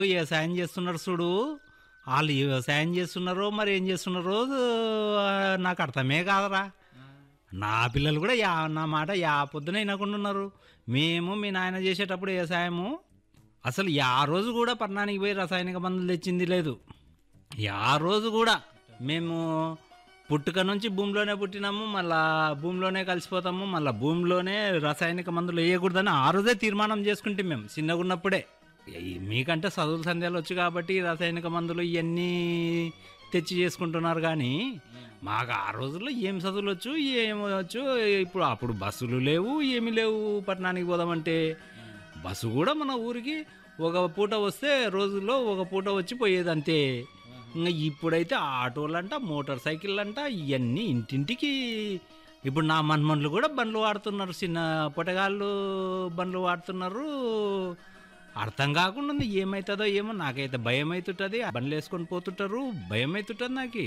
వ్యవసాయం చేస్తున్నారు చూడు వాళ్ళు వ్యవసాయం చేస్తున్నారో మరి ఏం చేస్తున్నారో ఆ, నాకు అర్థమే కాదరా నా పిల్లలు కూడా యా నా మాట యా పొద్దున వినకుండా ఉన్నారు మేము మీ నాయన చేసేటప్పుడు వ్యవసాయము అసలు యా రోజు కూడా పట్టణానికి పోయి రసాయనిక మందులు తెచ్చింది లేదు యా రోజు కూడా మేము పుట్టుక నుంచి భూమిలోనే పుట్టినాము మళ్ళా భూమిలోనే కలిసిపోతాము మళ్ళా భూమిలోనే రసాయనిక మందులు వేయకూడదని ఆ రోజే తీర్మానం చేసుకుంటే మేము చిన్నగా ఉన్నప్పుడే ఈ- మీకంటే చదువుల సందేహాలు వచ్చు కాబట్టి ఈ రసాయనిక మందులు ఇవన్నీ తెచ్చి చేసుకుంటున్నారు కానీ మాకు ఆ రోజుల్లో ఏం చదువులు వచ్చు ఏం వచ్చు ఇప్పుడు అప్పుడు బస్సులు లేవు ఏమీ లేవు పట్టణానికి పోదామంటే బస్సు కూడా మన ఊరికి ఒక పూట వస్తే రోజుల్లో ఒక పూట వచ్చి పోయేది అంతే ఇంకా ఇప్పుడైతే ఆటోలంట మోటార్ సైకిల్ అంట ఇవన్నీ ఇంటింటికి ఇప్పుడు నా మన్మన్లు కూడా బండ్లు వాడుతున్నారు చిన్న పొటగాళ్ళు బండ్లు వాడుతున్నారు అర్థం కాకుండా ఉంది ఏమవుతుందో ఏమో నాకైతే భయం అవుతుంటుంది బండ్లు వేసుకొని పోతుంటారు భయం అవుతుంటుంది నాకు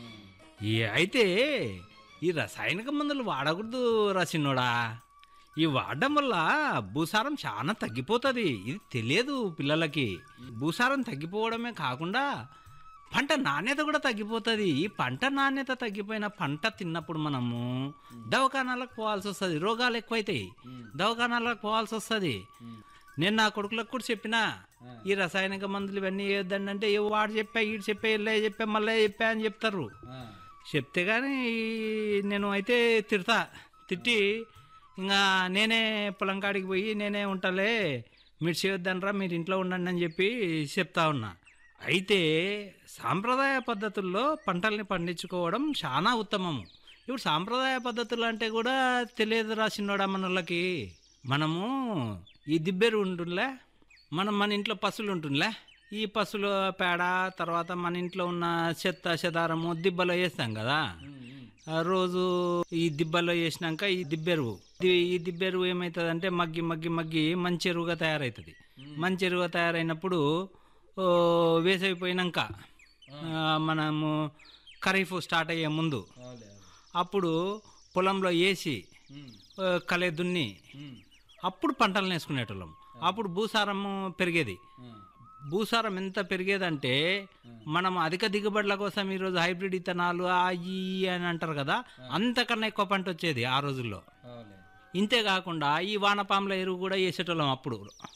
ఈ అయితే ఈ రసాయనిక మందులు వాడకూడదు రసినోడా ఈ వాడడం వల్ల భూసారం చాలా తగ్గిపోతుంది ఇది తెలియదు పిల్లలకి భూసారం తగ్గిపోవడమే కాకుండా పంట నాణ్యత కూడా తగ్గిపోతుంది ఈ పంట నాణ్యత తగ్గిపోయిన పంట తిన్నప్పుడు మనము దవాఖానాలకు పోవాల్సి వస్తుంది రోగాలు ఎక్కువైతాయి దవాఖానాలకు పోవాల్సి వస్తుంది నేను నా కొడుకులకు కూడా చెప్పినా ఈ రసాయనిక మందులు ఇవన్నీ వేయొద్దండి అంటే ఏ వాడు చెప్పా ఈడు చెప్పా ఇల్లే చెప్పా మళ్ళీ చెప్పా అని చెప్తారు చెప్తే కానీ నేను అయితే తిడతా తిట్టి ఇంకా నేనే పొలం కాడికి పోయి నేనే ఉంటాలే మీరు చేయొద్దనరా మీరు ఇంట్లో ఉండండి అని చెప్పి చెప్తా ఉన్నా అయితే సాంప్రదాయ పద్ధతుల్లో పంటల్ని పండించుకోవడం చాలా ఉత్తమము ఇప్పుడు సాంప్రదాయ పద్ధతులు అంటే కూడా తెలియదు రాసినోడా మనోళ్ళకి మనము ఈ దిబ్బెరు ఉంటుందిలే మనం మన ఇంట్లో పశువులు ఉంటుందిలే ఈ పశువుల పేడ తర్వాత మన ఇంట్లో ఉన్న చెత్త చెదారము దిబ్బలో వేస్తాం కదా ఆ రోజు ఈ దిబ్బలో వేసినాక ఈ దిబ్బెరువు ఇది- ఈ దిబ్బెరువు ఏమవుతుందంటే మగ్గి మగ్గి మగ్గి మంచి ఎరువుగా తయారవుతుంది మంచి ఎరువుగా తయారైనప్పుడు ఓ, వేసవిపోయినాక ఆ, మనము ఖరీఫ్ స్టార్ట్ అయ్యే ముందు అప్పుడు పొలంలో వేసి ఆ, కలే దున్ని అప్పుడు పంటలు వేసుకునేటోళ్ళం అప్పుడు భూసారము పెరిగేది భూసారం ఎంత పెరిగేదంటే మనం అధిక దిగుబడుల కోసం ఈరోజు హైబ్రిడ్ ఇత్తనాలు ఆ ఈ ఈ అని అంటారు కదా అంతకన్నా ఎక్కువ పంట వచ్చేది ఆ రోజుల్లో ఇంతే కాకుండా ఈ వానపాముల ఎరువు కూడా వేసేటోళ్ళం అప్పుడు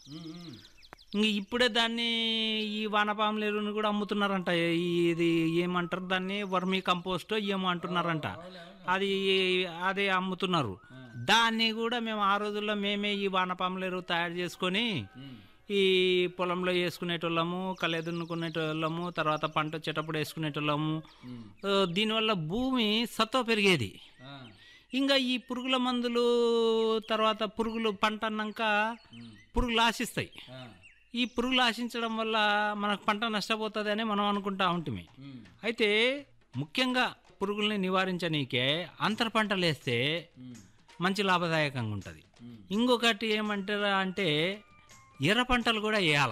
ఇంక ఇప్పుడే దాన్ని ఈ వానపాముల ఎరువుని కూడా అమ్ముతున్నారంట ఈ- ఇది ఏమంటారు దాన్ని వర్మీ కంపోస్ట్ ఏమో అంటున్నారంట అది అదే అమ్ముతున్నారు దాన్ని కూడా మేము ఆ రోజుల్లో మేమే ఈ వానపాముల ఎరువు తయారు చేసుకొని ఈ పొలంలో వేసుకునేటోళ్ళము కలే దున్నుకునేటోళ్ళము తర్వాత పంట వచ్చేటప్పుడు వేసుకునేటోళ్ళము ఆ, దీనివల్ల భూమి సత్వ పెరిగేది ఇంకా ఈ పురుగుల మందులు తర్వాత పురుగులు పంట అన్నాక పురుగులు ఆశిస్తాయి ఈ పురుగులు ఆశించడం వల్ల మనకు పంట నష్టపోతుంది అని మనం అనుకుంటా ఉంటుంది అయితే ముఖ్యంగా పురుగుల్ని నివారించనీకే అంతర పంటలు వేస్తే మంచి లాభదాయకంగా ఉంటుంది ఇంకొకటి ఏమంటారా అంటే ఎర్ర పంటలు కూడా వేయాల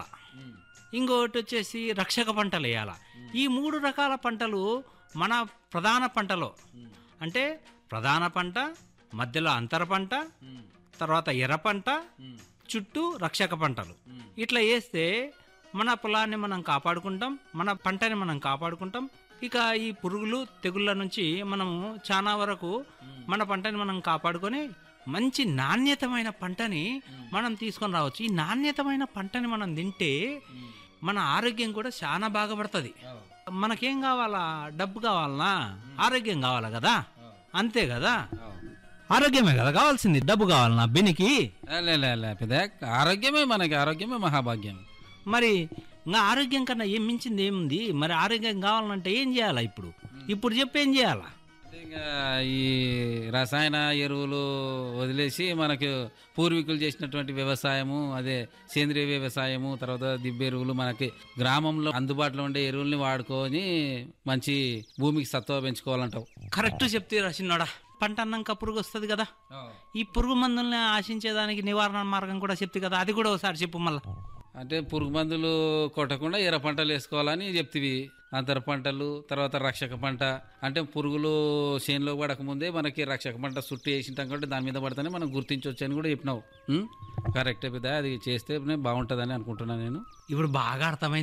ఇంకొకటి వచ్చేసి రక్షక పంటలు వేయాల ఈ మూడు రకాల పంటలు మన ప్రధాన పంటలో అంటే ప్రధాన పంట మధ్యలో అంతర పంట తర్వాత ఎర్ర పంట చుట్టూ రక్షక పంటలు ఇట్లా వేస్తే మన పొలాన్ని మనం కాపాడుకుంటాం మన పంటని మనం కాపాడుకుంటాం ఇక ఈ పురుగులు తెగుళ్ళ నుంచి మనము చాలా వరకు మన పంటని మనం కాపాడుకొని మంచి నాణ్యతమైన పంటని మనం తీసుకొని రావచ్చు ఈ నాణ్యతమైన పంటని మనం తింటే మన ఆరోగ్యం కూడా చాలా బాగుపడుతుంది మనకేం కావాలా డబ్బు కావాలనా ఆరోగ్యం కావాలా కదా అంతే కదా ఆరోగ్యమే కదా కావాల్సింది డబ్బు కావాలనా బెనికి లే లే, లే పెద్ద ఆరోగ్యమే మనకి ఆరోగ్యమే మహాభాగ్యం మరి ఇంకా ఆరోగ్యం కన్నా ఏం మించింది ఏముంది మరి ఆరోగ్యం కావాలంటే ఏం చేయాలా ఇప్పుడు ఇప్పుడు చెప్పి ఏం చేయాలా అంటే ఇంకా ఈ రసాయన ఎరువులు వదిలేసి మనకు పూర్వీకులు చేసినటువంటి వ్యవసాయము అదే సేంద్రియ వ్యవసాయము తర్వాత దిబ్బ ఎరువులు మనకి గ్రామంలో అందుబాటులో ఉండే ఎరువుల్ని వాడుకొని మంచి భూమికి సత్వ పెంచుకోవాలంటావు కరెక్ట్ చెప్తే రాసినోడా పంట అన్నాక పురుగు వస్తుంది కదా ఈ పురుగు మందుల్ని ఆశించేదానికి నివారణ మార్గం కూడా చెప్తే కదా అది కూడా ఒకసారి చెప్పు మళ్ళా అంటే పురుగు మందులు కొట్టకుండా ఎర్ర పంటలు వేసుకోవాలని చెప్తివి అంతర పంటలు తర్వాత రక్షక పంట అంటే పురుగులు చేనులో పడక ముందే మనకి రక్షక పంట చుట్టూ వేసింటాం కాబట్టి దాని మీద పడితేనే మనం గుర్తించవచ్చు అని కూడా చెప్పినావు ఉం? కరెక్టే పెద్ద అది చేస్తే బాగుంటుందని అనుకుంటున్నాను నేను ఇప్పుడు బాగా అర్థమైంది